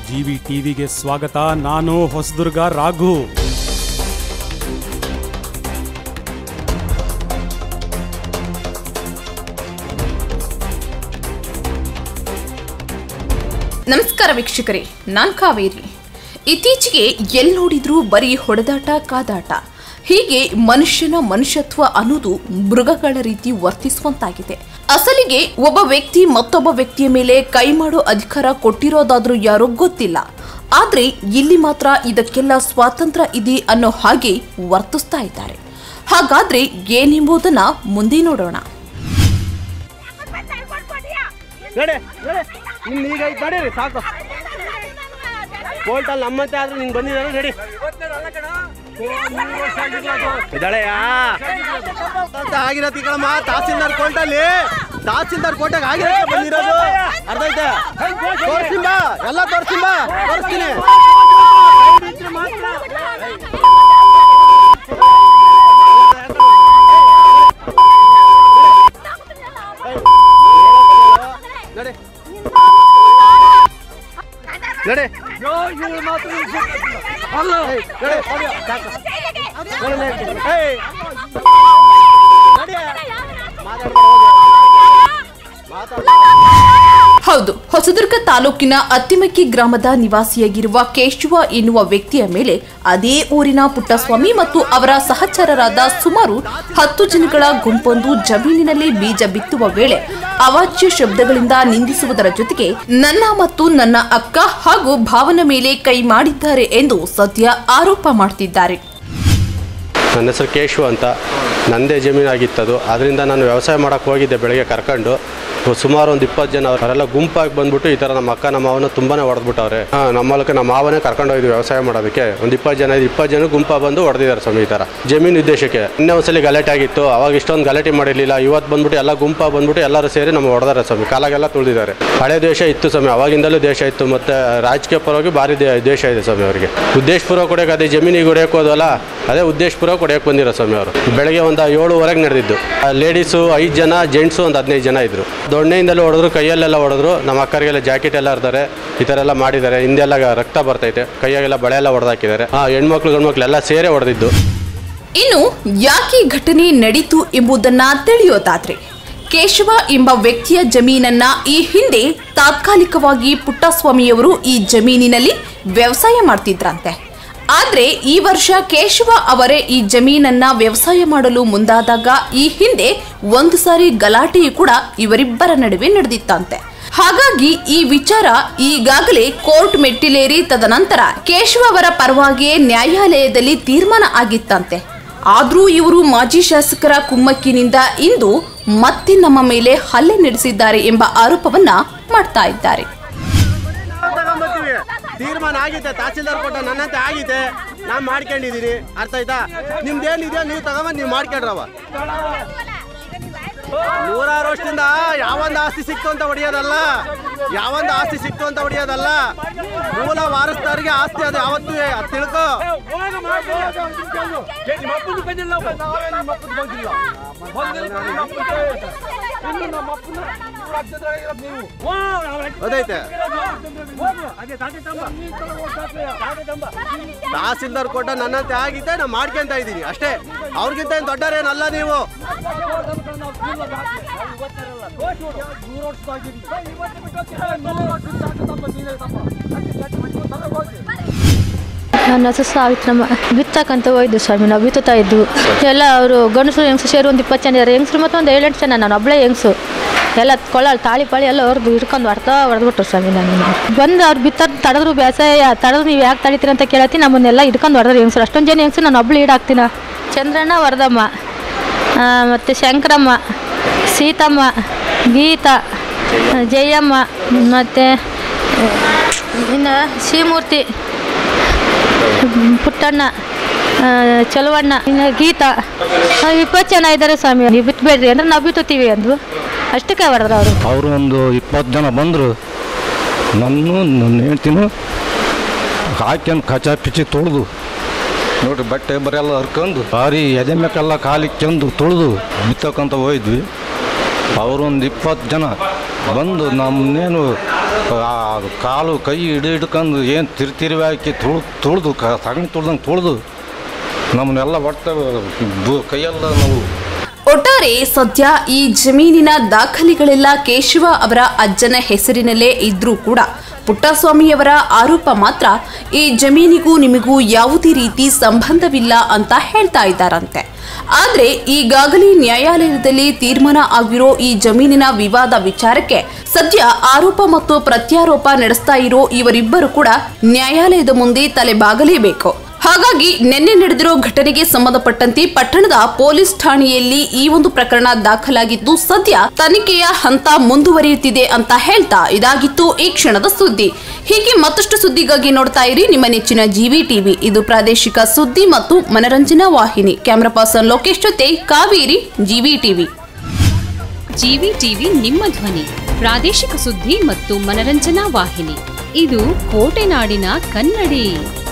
GV ಟಿವಿಗೆ ಸ್ವಾಗತ ನಾನು ಹೊಸದುರ್ಗ ರಾಘು ನಮಸ್ಕಾರ ವೀಕ್ಷಕರೇ ನಾನ್ ಕಾವೇರಿ ಇತ್ತೀಚೆಗೆ ಎಲ್ಲಿ ನೋಡಿದ್ರೂ ಬರೀ ಹೊಡೆದಾಟ ಕಾದಾಟ ಹೀಗೆ ಮನುಷ್ಯನ ಮನುಷ್ಯತ್ವ ಅನ್ನೋದು ಮೃಗಗಳ ರೀತಿ ವರ್ತಿಸುವಂತಾಗಿದೆ ಅಸಲಿಗೆ ಒಬ್ಬ ವ್ಯಕ್ತಿ ಮತ್ತೊಬ್ಬ ವ್ಯಕ್ತಿಯ ಮೇಲೆ ಕೈ ಮಾಡೋ ಅಧಿಕಾರ ಕೊಟ್ಟಿರೋದಾದ್ರೂ ಯಾರೋ ಗೊತ್ತಿಲ್ಲ ಆದ್ರೆ ಇಲ್ಲಿ ಮಾತ್ರ ಇದಕ್ಕೆಲ್ಲ ಸ್ವಾತಂತ್ರ್ಯ ಇದೆ ಅನ್ನೋ ಹಾಗೆ ವರ್ತಿಸ್ತಾ ಇದ್ದಾರೆ ಹಾಗಾದ್ರೆ ಏನೆಂಬುದನ್ನ ಮುಂದೆ ನೋಡೋಣ ನಡೆ ನಡೆ ಇನ್ನು ಈಗ ಐತೆ ನಡೀರಿ ಸಾಕು ಕೋರ್ಟಲ್ಲಿ ನಮ್ಮಂತೆ ಆದ್ರೆ ನಿಂಗೆ ಬಂದಿದ್ದಾನೆ ನಡಿ ಇದ್ದಾಳೆಯಾ ಅಂತ ಆಗಿರತ್ತಿ ಕಣಮ್ಮ ತಹಸೀಲ್ದಾರ್ ಕೋರ್ಟಲ್ಲಿ ತಹಸೀಲ್ದಾರ್ ಕೋರ್ಟಾಗ ಆಗಿರತ್ತೆ ಬಂದಿರೋದು ಅರ್ಥ ಐತೆ ತೋರಿಸಿಂಬ ಎಲ್ಲ ತೋರಿಸಿಂಬ ತೋರಿಸ್ತೀನಿ ನಡೆ ನಡೆ ಅಲ್ಲ ಏಯ್, ನಡೆ ನಡೆ, ಸಾಕು. ನಡೆ, ನಡೆ. ಏಯ್. ನಡೆ. ಮಾತಾಡ್ಬೇಡ, ಹೋಗು. ಮಾತಾಡ್ಬೇಡ. ಹೌದು ಹೊಸದುರ್ಗ ತಾಲೂಕಿನ ಅತ್ತಿಮಕ್ಕಿ ಗ್ರಾಮದ ನಿವಾಸಿಯಾಗಿರುವ ಕೇಶವ ಎನ್ನುವ ವ್ಯಕ್ತಿಯ ಮೇಲೆ ಅದೇ ಊರಿನ ಪುಟ್ಟಸ್ವಾಮಿ ಮತ್ತು ಅವರ ಸಹಚರರಾದ ಸುಮಾರು ಹತ್ತು ಜನಗಳ ಗುಂಪೊಂದು ಜಮೀನಿನಲ್ಲಿ ಬೀಜ ಬಿತ್ತುವ ವೇಳೆ ಅವಾಚ್ಯ ಶಬ್ದಗಳಿಂದ ನಿಂದಿಸುವುದರ ಜೊತೆಗೆ ನನ್ನ ಮತ್ತು ನನ್ನ ಅಕ್ಕ ಹಾಗೂ ಭಾವನ ಮೇಲೆ ಕೈ ಮಾಡಿದ್ದಾರೆ ಎಂದು ಸದ್ಯ ಆರೋಪ ಮಾಡ್ತಿದ್ದಾರೆ ನನ್ನ ಹೆಸರು ಕೇಶವ ಅಂತ ನಂದೇ ಜಮೀನಾಗಿತ್ತದು ಅದರಿಂದ ನಾನು ವ್ಯವಸಾಯ ಮಾಡೋಕ್ಕೆ ಹೋಗಿದ್ದೆ ಬೆಳಗ್ಗೆ ಕರ್ಕೊಂಡು ಸುಮಾರು ಒಂದು ಇಪ್ಪತ್ತು ಜನ ಅವರೆಲ್ಲ ಗುಂಪಾಗಿ ಬಂದ್ಬಿಟ್ಟು ಈ ಥರ ನಮ್ಮ ಅಕ್ಕ ನಮ್ಮ ಮಾವನ ತುಂಬಾ ಹೊಡೆದ್ಬಿಟ್ಟವ್ರೆ ಹಾಂ ನಮ್ಮ ಮೂಲಕ ನಮ್ಮ ಮಾವನೇ ಕರ್ಕೊಂಡು ಹೋಗಿದ್ವಿ ವ್ಯವಸಾಯ ಮಾಡೋದಕ್ಕೆ ಒಂದು ಇಪ್ಪತ್ತು ಜನ ಇಪ್ಪತ್ತು ಜನ ಗುಂಪ ಬಂದು ಹೊಡೆದಿದ್ದಾರೆ ಸ್ವಾಮಿ ಈ ಥರ ಜಮೀನು ಉದ್ದೇಶಕ್ಕೆ ಇನ್ನೇ ಒಂದ್ಸಲಿ ಗಲಾಟೆ ಆಗಿತ್ತು ಅವಾಗ ಇಷ್ಟೊಂದು ಗಲಾಟೆ ಮಾಡಿರಲಿಲ್ಲ ಇವತ್ತು ಬಂದ್ಬಿಟ್ಟು ಎಲ್ಲ ಗುಂಪ ಬಂದ್ಬಿಟ್ಟು ಎಲ್ಲರೂ ಸೇರಿ ನಮ್ಮ ಹೊಡೆದಾರೆ ಸ್ವಾಮಿ ಕಾಲಾಗೆಲ್ಲ ತುಳಿದಿದ್ದಾರೆ ಹಳೆ ದೇಶ ಇತ್ತು ಸ್ವಾಮಿ ಅವಾಗಿಂದಲೂ ದೇಶ ಇತ್ತು ಮತ್ತು ರಾಜಕೀಯ ಪರವಾಗಿ ಭಾರಿ ದೇ- ದೇಶ ಇದೆ ಸ್ವಾಮಿ ಅವರಿಗೆ ಉದ್ದೇಶಪೂರ್ವಕ ಹೊಡೆಯೋಕೆ ಅದೇ ಜಮೀನಿಗೆ ಹೊಡೆಯೋಕೆ ಹೋದವಲ್ಲ ಅದೇ ಉದ್ದೇಶಪೂರ್ವಕ ಹೊಡೆಯೋಕೆ ಬಂದಿರೋ ಸ್ವಾಮಿ ಅವರು ಬೆಳಗ್ಗೆ ಒಂದು ಏಳುವರೆಗೆ ನಡೆದಿದ್ದು ಲೇಡೀಸು ಐದು ಜನ ಜೆಂಟ್ಸು ಒಂದು ಹದಿನೈದು ಜನ ಇದ್ದರು ದೊಣ್ಣೆಯಿಂದಲೂ ಹೊಡೆದ್ರು ಕೈಯಲ್ಲೆಲ್ಲ ಹೊಡೆದ್ರು ನಮ್ಮ ಅಕ್ಕರಿಗೆಲ್ಲ ಜಾಕೆಟ್ ಎಲ್ಲ ಇರ್ತಾರೆ ಈ ಥರ ಎಲ್ಲ ಮಾಡಿದ್ದಾರೆ ಹಿಂದೆಲ್ಲ ರಕ್ತ ಬರ್ತೈತೆ ಕೈಯಾಗೆಲ್ಲ ಬಳೆ ಎಲ್ಲ ಹೊಡೆದಾಕಿದ್ದಾರೆ ಹಾಂ ಹೆಣ್ಮಕ್ಳು ಗಂಡ್ಮಕ್ಳು ಎಲ್ಲ ಸೇರೇ ಹೊಡೆದಿದ್ದು ಇನ್ನು ಯಾಕೆ ಈ ಘಟನೆ ನಡೀತು ಎಂಬುದನ್ನ ತಿಳಿಯೋದಾದ್ರೆ ಕೇಶವ ಎಂಬ ವ್ಯಕ್ತಿಯ ಜಮೀನನ್ನ ಈ ಹಿಂದೆ ತಾತ್ಕಾಲಿಕವಾಗಿ ಪುಟ್ಟಸ್ವಾಮಿಯವರು ಈ ಜಮೀನಿನಲ್ಲಿ ವ್ಯವಸಾಯ ಮಾಡ್ತಿದ್ರಂತೆ ಆದ್ರೆ ಈ ವರ್ಷ ಕೇಶವ ಅವರೇ ಈ ಜಮೀನನ್ನ ವ್ಯವಸಾಯ ಮಾಡಲು ಮುಂದಾದಾಗ ಈ ಹಿಂದೆ ಒಂದು ಸಾರಿ ಗಲಾಟೆಯು ಕೂಡ ಇವರಿಬ್ಬರ ನಡುವೆ ನಡೆದಿತ್ತಂತೆ ಹಾಗಾಗಿ ಈ ವಿಚಾರ ಈಗಾಗಲೇ ಕೋರ್ಟ್ ಮೆಟ್ಟಿಲೇರಿ ತದನಂತರ ಕೇಶವ ಅವರ ಪರವಾಗಿಯೇ ನ್ಯಾಯಾಲಯದಲ್ಲಿ ತೀರ್ಮಾನ ಆಗಿತ್ತಂತೆ ಆದ್ರೂ ಇವರು ಮಾಜಿ ಶಾಸಕರ ಕುಮ್ಮಕ್ಕಿನಿಂದ ಇಂದು ಮತ್ತೆ ನಮ್ಮ ಮೇಲೆ ಹಲ್ಲೆ ನಡೆಸಿದ್ದಾರೆ ಎಂಬ ಆರೋಪವನ್ನ ಮಾಡ್ತಾ ಇದ್ದಾರೆ ತಗೊಂಬರ್ತೀವಿ ತೀರ್ಮಾನ ಆಗಿದೆ ತಹಸೀಲ್ದಾರ್ ಕೊಟ್ಟ ನನ್ನಂತೆ ಆಗಿದೆ ನಾನು ಮಾಡ್ಕೊಂಡಿದ್ದೀನಿ ಅರ್ಥ ಆಯ್ತಾ ನಿಮ್ದೇನಿದೆಯೋ ನೀವು ತಗೊಂಬಂದು ನೀವು ಮಾಡ್ಕೊಂಡ್ರವ ನೂರಾರು ವರ್ಷದಿಂದ ಯಾವೊಂದು ಆಸ್ತಿ ಸಿಕ್ತು ಅಂತ ಹೊಡೆಯೋದಲ್ಲ ಯಾವೊಂದು ಆಸ್ತಿ ಸಿಕ್ತು ಅಂತ ಹೊಡೆಯೋದಲ್ಲ ಮೂಲ ವಾರಸ್ದಾರಿಗೆ ಆಸ್ತಿ ಅದು ಯಾವತ್ತೂ ಅದ್ ತಿಳ್ಕೊ ಅದೈತೆ ತಹಸೀಲ್ದಾರ್ ಕೊಟ್ಟ ನನ್ನಂತೆ ಆಗಿದೆ ನಾನು ಮಾಡ್ಕೊಂತ ಇದ್ದೀನಿ ಅಷ್ಟೇ ಅವ್ರಿಗಿಂತ ಏನು ದೊಡ್ಡರೇನಲ್ಲ ನೀವು ನನ್ನ ಹೆಸರು ಸಾವಿತ್ರಮ್ಮ ಬಿತ್ತಕ್ಕಂತ ಹೋಯ್ದು ಸ್ವಾಮಿ ನಾವು ಬಿತ್ತುತ್ತಾ ಇದ್ವು ಎಲ್ಲ ಅವರು ಗಂಡಸರು ಹೆಂಗಸರು ಸೇರಿ ಒಂದು ಇಪ್ಪತ್ತು ಜನ ಇದ್ದಾರೆ ಹೆಂಗಸರು ಮತ್ತು ಒಂದು ಏಳೆಂಟು ಜನ ನಾನು ಒಬ್ಬಳೇ ಹೆಂಗಸು ಎಲ್ಲ ಕೊಳ್ಳಲ್ಲಿ ತಾಳಿ ಪಾಳಿ ಎಲ್ಲ ಹೊರದು ಹಿಡ್ಕೊಂಡು ಹೊಡ್ತಾ ಹೊಡೆದ್ಬಿಟ್ರು ಸ್ವಾಮಿ ನಾನು ಬಂದು ಅವ್ರು ಬಿತ್ತ ತಡೆದ್ರು ಬೇಸಾಯ ತಡೆದ್ರು ನೀವು ಯಾಕೆ ತಡಿತೀರಿ ಅಂತ ಕೇಳತ್ತಿ ನಮ್ಮನ್ನೆಲ್ಲ ಹಿಡ್ಕೊಂಡು ಹೊಡೆದ್ರು ಹೆಂಗಸರು ಅಷ್ಟೊಂದು ಜನ ಹೆಂಗಸರು ನಾನು ಒಬ್ಳು ಈಡಾಕ್ತೀನ ಚಂದ್ರಣ್ಣ ವರದಮ್ಮ ಮತ್ತು ಶಂಕರಮ್ಮ ಸೀತಮ್ಮ ಗೀತಾ ಜಯಮ್ಮ ಮತ್ತು ಇನ್ನು ಶ್ರೀಮೂರ್ತಿ ಪುಟ್ಟಣ್ಣ ಆ, ಚಲುವಣ್ಣ ಇನ್ನು ಗೀತಾ ಆ, ಇಪ್ಪತ್ತು ಜನ ಇದ್ದಾರೆ ಸ್ವಾಮಿ ನೀವು ಬಿತ್ತಬೇಡ್ರಿ ಅಂದ್ರೆ ನಾವು ಬಿತ್ತುತ್ತೀವಿ ಅಂದ್ವು ಅಷ್ಟಕ್ಕೆ ಹೊಡೆದ್ರು ಅವರು ಅವರು ಒಂದು ಇಪ್ಪತ್ತು ಜನ ಬಂದರು ನನ್ನ ನನ್ನ ಹೇಳ್ತೀನಿ ಹಾಕ್ಯಂದು ಕಚ ಪಿಚಿ ತೊಳೆದು ನೋಡ್ರಿ ಬಟ್ಟೆ ಬರೆಲ್ಲ ಹರ್ಕೊಂಡು ಭಾರಿ ಎದೆ ಮೇಕೆಲ್ಲ ಕಾಲಿಗೆ ಚೆಂದು ತೊಳೆದು ಬಿತ್ತಕ್ಕಂತ ಹೋಯ್ದ್ವಿ ಅವರೊಂದು ಇಪ್ಪತ್ತು ಜನ ಬಂದು ನಮ್ಮನ್ನೇನು ಆ ಕಾಲು ಕೈ ಹಿಡಿ ಹಿಡ್ಕೊಂಡು ಏನು ತಿರ್ತಿರಿವಿ ಹಾಕಿ ತುಳು ತುಳಿದು ಕ ಸಗಣಿ ತುಳ್ದಂಗೆ ತುಳಿದು ನಮ್ಮನ್ನೆಲ್ಲ ಒಟ್ಟು ಬು- ಕೈಯೆಲ್ಲ ನಾವು ಒಟ್ಟಾರೆ ಸದ್ಯ ಈ ಜಮೀನಿನ ದಾಖಲೆಗಳೆಲ್ಲ ಕೇಶವ ಅವರ ಅಜ್ಜನ ಹೆಸರಿನಲ್ಲೇ ಇದ್ರೂ ಕೂಡ ಪುಟ್ಟಸ್ವಾಮಿಯವರ ಆರೋಪ ಮಾತ್ರ ಈ ಜಮೀನಿಗೂ ನಿಮಗೂ ಯಾವುದೇ ರೀತಿ ಸಂಬಂಧವಿಲ್ಲ ಅಂತ ಹೇಳ್ತಾ ಇದ್ದಾರಂತೆ ಆದ್ರೆ ಈಗಾಗಲೇ ನ್ಯಾಯಾಲಯದಲ್ಲಿ ತೀರ್ಮಾನ ಆಗಿರೋ ಈ ಜಮೀನಿನ ವಿವಾದ ವಿಚಾರಕ್ಕೆ ಸದ್ಯ ಆರೋಪ ಮತ್ತು ಪ್ರತ್ಯಾರೋಪ ನಡೆಸ್ತಾ ಇರೋ ಇವರಿಬ್ಬರು ಕೂಡ ನ್ಯಾಯಾಲಯದ ಮುಂದೆ ತಲೆಬಾಗಲೇಬೇಕು ಹಾಗಾಗಿ ನಿನ್ನೆ ನಡೆದಿರೋ ಘಟನೆಗೆ ಸಂಬಂಧಪಟ್ಟಂತೆ ಪಟ್ಟಣದ ಪೊಲೀಸ್ ಠಾಣೆಯಲ್ಲಿ ಈ ಒಂದು ಪ್ರಕರಣ ದಾಖಲಾಗಿದ್ದು ಸದ್ಯ ತನಿಖೆಯ ಹಂತ ಮುಂದುವರಿಯುತ್ತಿದೆ ಅಂತ ಹೇಳ್ತಾ ಇದಾಗಿತ್ತು ಈ ಕ್ಷಣದ ಸುದ್ದಿ ಹೀಗೆ ಮತ್ತಷ್ಟು ಸುದ್ದಿಗಾಗಿ ನೋಡ್ತಾ ಇರಿ ನಿಮ್ಮ ನೆಚ್ಚಿನ ಜಿವಿ ಟಿವಿ ಇದು ಪ್ರಾದೇಶಿಕ ಸುದ್ದಿ ಮತ್ತು ಮನರಂಜನಾ ವಾಹಿನಿ ಕ್ಯಾಮರಾ ಪರ್ಸನ್ ಲೋಕೇಶ್ ಜೊತೆ Kaveri GV TV GV TV ನಿಮ್ಮ ಧ್ವನಿ ಪ್ರಾದೇಶಿಕ ಸುದ್ದಿ ಮತ್ತು ಮನರಂಜನಾ ವಾಹಿನಿ ಇದು ಕೋಟೆನಾಡಿನ ಕನ್ನಡಿ